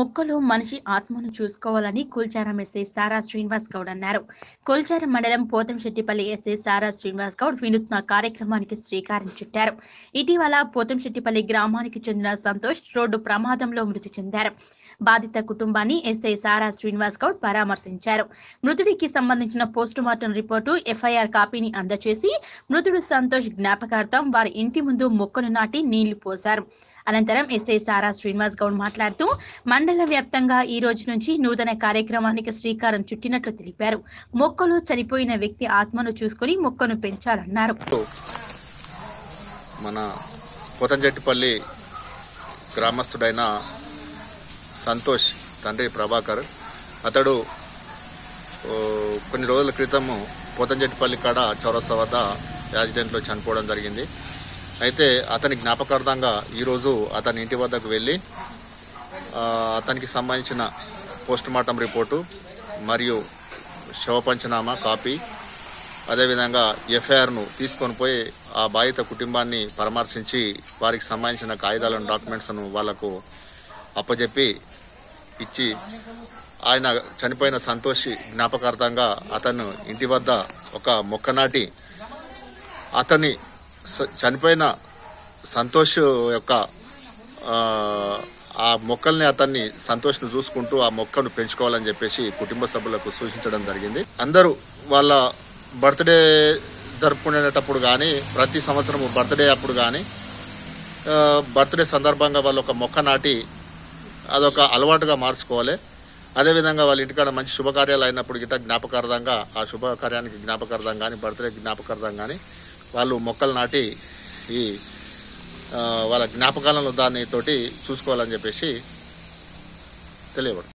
మొక్కలు మనిషి ఆత్మను చూసుకోవాలని కూల్చారం ఎస్ఐ సారా శ్రీనివాస్ గౌడ్ అన్నారు కూల్చారం మండలం పోతంశెట్టిపల్లి ఎస్ఐ సారా శ్రీనివాస్ గౌడ్ వినూత్న కార్యక్రమానికి శ్రీకారం చుట్టారు ఇటీవల పోతంశెట్టిపల్లి గ్రామానికి చెందిన సంతోష్ రోడ్డు ప్రమాదంలో మృతి చెందారు బాధిత కుటుంబాన్ని ఎస్ఐ సారా శ్రీనివాస్ గౌడ్ పరామర్శించారు మృతుడికి సంబంధించిన పోస్టుమార్టం రిపోర్టు ఎఫ్ఐఆర్ కాపీని అందజేసి మృతుడు సంతోష్ జ్ఞాపకార్థం వారి ఇంటి ముందు మొక్కను నాటి నీళ్లు పోశారు అనంతరం ఎస్ఐ సారా శ్రీనివాస్ గౌడ్ మాట్లాడుతూ మండల వ్యాప్తంగా ఈ రోజు నుంచి నూతన కార్యక్రమానికి శ్రీకారం చుట్టినట్లు తెలిపారు మొక్కలు చనిపోయిన వ్యక్తి ఆత్మను చూసుకుని మొక్కను పెంచాలన్నారు మన పోతంజెట్టిపల్లి గ్రామస్తుడైన సంతోష్ తండ్రి ప్రభాకర్ అతడు ఓ, కొన్ని రోజుల క్రితము పోతంజెట్టిపల్లి కాడ చౌరస్తా వద్ద యాక్సిడెంట్లో చనిపోవడం జరిగింది అయితే అతని జ్ఞాపకార్థంగా ఈరోజు అతని ఇంటి వద్దకు వెళ్ళి ఆ, అతనికి సంబంధించిన పోస్ట్ మార్టం రిపోర్టు మరియు శవ పంచనామా కాపీ అదేవిధంగా ఎఫ్ఐఆర్ను తీసుకొని పోయి ఆ బాధిత కుటుంబాన్ని పరామర్శించి వారికి సంబంధించిన కాగితాలను డాక్యుమెంట్స్ను వాళ్లకు అప్పజెప్పి ఇచ్చి ఆయన చనిపోయిన సంతోషి జ్ఞాపకార్థంగా అతను ఇంటి వద్ద ఒక మొక్క నాటి అతని స- చనిపోయిన సంతోష్ యొక్క ఆ, ఆ మొక్కల్ని అతన్ని సంతోష్ను చూసుకుంటూ ఆ మొక్కను పెంచుకోవాలని చెప్పేసి కుటుంబ సభ్యులకు సూచించడం జరిగింది అందరూ వాళ్ళ బర్త్డే జరుపుకునేటప్పుడు కానీ ప్రతి సంవత్సరం బర్త్డే అప్పుడు కానీ బర్త్డే సందర్భంగా వాళ్ళు ఒక మొక్క నాటి అదొక అలవాటుగా మార్చుకోవాలి అదేవిధంగా వాళ్ళ ఇంటికాడ మంచి శుభకార్యాలు అయినప్పుడు గిట్ట జ్ఞాపకార్థంగా ఆ శుభకార్యానికి జ్ఞాపకార్థం కానీ బర్త్డే జ్ఞాపకార్థం కానీ వాళ్ళు మొక్కలు నాటి ఈ ఆ, వాళ్ళ జ్ఞాపకాలను దాన్ని తోటి చూసుకోవాలని చెప్పేసి తెలియబడు